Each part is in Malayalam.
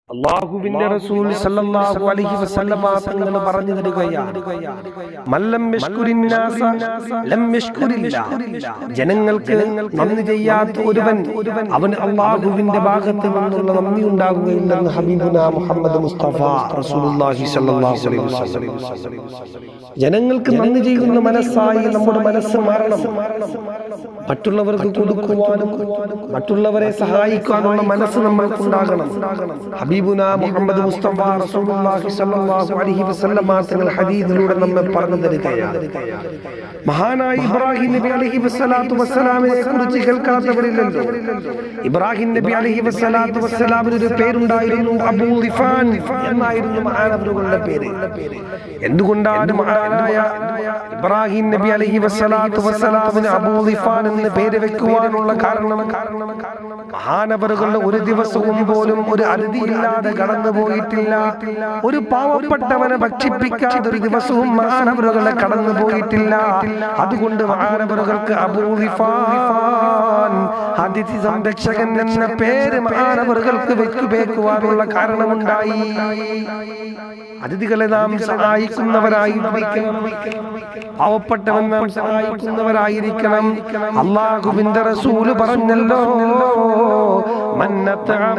അള്ളാഹുവിന്റെ റസൂൽ സല്ലല്ലാഹു അലൈഹി വസല്ലമ തങ്ങൾ പറഞ്ഞു തരികയാണ് മല്ലം യശ്കുരിൻ നാസ ലം യശ്കുരില്ല ജനങ്ങൾക്ക് നന്ദി ചെയ്യാത്ത ഒരുവൻ അവന് അള്ളാഹുവിന്റെ ഭാഗത്ത് നിന്നുള്ള നന്ദി ഉണ്ടാകുകയില്ലെന്ന് ഹബീബുന മുഹമ്മദ് മുസ്തഫ റസൂലുള്ളാഹി സ്വല്ലല്ലാഹു അലൈഹി വസല്ലം ജനങ്ങൾക്ക് നന്ദി ചെയ്യുന്ന മനസ്സായി നമ്മുടെ മനസ്സ് മാറണം മറ്റുള്ളവർക്ക് കൊടുക്കുവാനും മറ്റുള്ളവരെ സഹായിക്കാനുള്ള മനസ്സ് നമ്മൾക്കുണ്ടാകണം ഹബീബുന മുഹമ്മദ് മുസ്തഫ റസൂലുള്ളാഹി സ്വല്ലല്ലാഹു അലൈഹി വസല്ലം തങ്ങൾ ഹദീസിലൂടെ നമ്മെ പറഞ്ഞു തരികയാണ് മഹാനായ ഇബ്രാഹിം നബി അലൈഹി വസ്സലാത്തു വസ്സലാമിനെ കുറിച്ച് കേൾക്കാത്തവരില്ലല്ലോ ഇബ്രാഹിം നബി അലൈഹി വസ്സലാത്തു വസ്സലാമിന് ഒരു പേരുണ്ടായിരുന്നു അബൂ റിഫാൻ എന്നായിരുന്നു മഹാനവറുകളുടെ പേര് എന്തുകൊണ്ടാണ് മഹാനായ ഇബ്രാഹിം നബി അലൈഹി വസ്സലാത്തു വസ്സലാമിന് അബൂ റിഫാൻ എന്ന് പേര് വെക്കുവാനുള്ള കാരണം മഹാനവറുകളുടെ ഒരു ദിവസവും പോലും ഒരു അതിഥിയില്ലാതെ കടന്നു പോയിട്ടില്ല ഒരു പാവപ്പെട്ടവനെ ഭക്ഷിപ്പിക്കാതെ ഒരു ദിവസവും മഹാനവറുകളെ കടന്നു പോയിട്ടില്ല അതുകൊണ്ട് മഹാനവറുകൾക്ക് അബൂറിഫാൻ അതിഥി സംരക്ഷകൻ എന്ന പേര് മഹാനവറുകൾക്ക് വെക്കുപേക്കുവാനുള്ള കാരണമുണ്ടായി അതിഥികളെ നാം സഹായിക്കുന്നവരായിരിക്കണം പാവപ്പെട്ടവൻ നാം സഹായിക്കുന്നവരായിരിക്കണം അള്ളാഹുവിന്റെ റസൂല് പറഞ്ഞല്ലോ മന്നത്തഅമ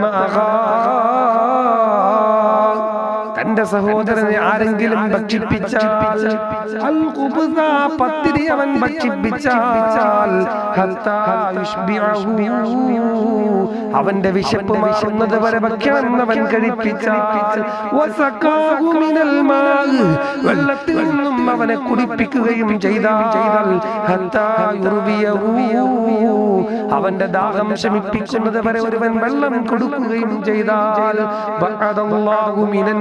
തന്റെ സഹോദരനെ ആരെങ്കിലും ഭക്ഷിപ്പിച്ചാൽ അൽ ഖുബ്സ പത്തിരി അവൻ ഭക്ഷിപ്പിച്ചാൽ ഹത്താ യുഷ്ബിഅഹു അവന്റെ വിശപ്പ് മാറുന്നത് വരെ ഭക്ഷണം അവൻ കഴിപ്പിച്ചാൽ വസഖാഹു മിനൽ മാ വെള്ളത്തിൽ നിന്നും അവനെ കുടിപ്പിക്കുകയും ചെയ്താൽ ഹത്താ യുർബിയഹു അവന്റെ ദാഹം ശമിപ്പിക്കുന്നത് വരെ ഒരുവൻ വെള്ളം കൊടുക്കുകയും ചെയ്താൽ ബഅദല്ലാഹു മിനൻ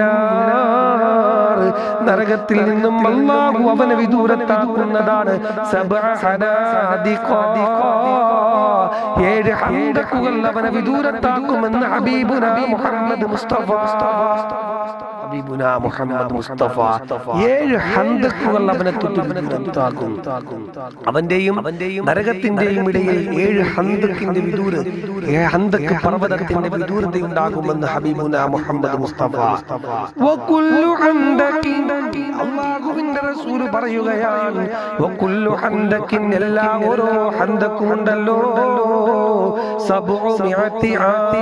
നാർ നരകത്തിൽ നിന്നും അല്ലാഹു അവനെ വിദൂരത്താക്കുന്നതാണ് സബ്അ ഹദാദിഖ ഏഴ് ഹന്തക്കുകൾ അവനെ വിദൂരത്താക്കുമെന്ന് ഹബീബുന മുഹമ്മദ് മുസ്തഫ ഹബീബുന മുഹമ്മദ് മുസ്തഫ ഏഴ് ഹന്തക്കുകൾ അവനെ തൊട്ട് വിദൂരത്താക്കും അവന്റെയും അവന്റെയും നരകത്തിന്റെയും ഇടയിൽ ഏഴ് ഹന്തക്കിന്റെ വിദൂര ഹന്തക്ക് പർവ്വതത്തിന്റെ വിദൂരത ഉണ്ടാകുമെന്ന് ഹബീബുന മുഹമ്മദ് മുസ്തഫ വകുല്ലു ഹന്തക്കിൻ അല്ലാഹുവിന്റെ റസൂൽ പറയുകയാണ് വകുല്ലു ഹന്തക്കിൻ എല്ലാ ഓരോ ഹന്തക്കും ഉണ്ടല്ലോ സബ്ഉമിഅത്തി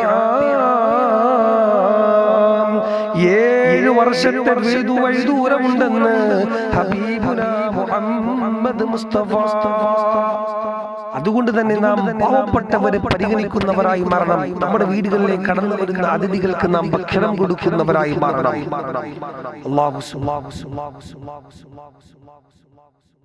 ആം ഏഴ് വർഷത്തെ വൈദു വൈദൂരമുണ്ടെന്ന് ഹബീബുന മുഹമ്മദ് മുസ്തഫ അതുകൊണ്ട് തന്നെ നാം പാവപ്പെട്ടവരെ പരിഗണിക്കുന്നവരായി മാറണം നമ്മുടെ വീടുകളിലേക്ക് കടന്നു വരുന്ന അതിഥികൾക്ക് നാം ഭക്ഷണം കൊടുക്കുന്നവരായി മാറണം അള്ളാഹു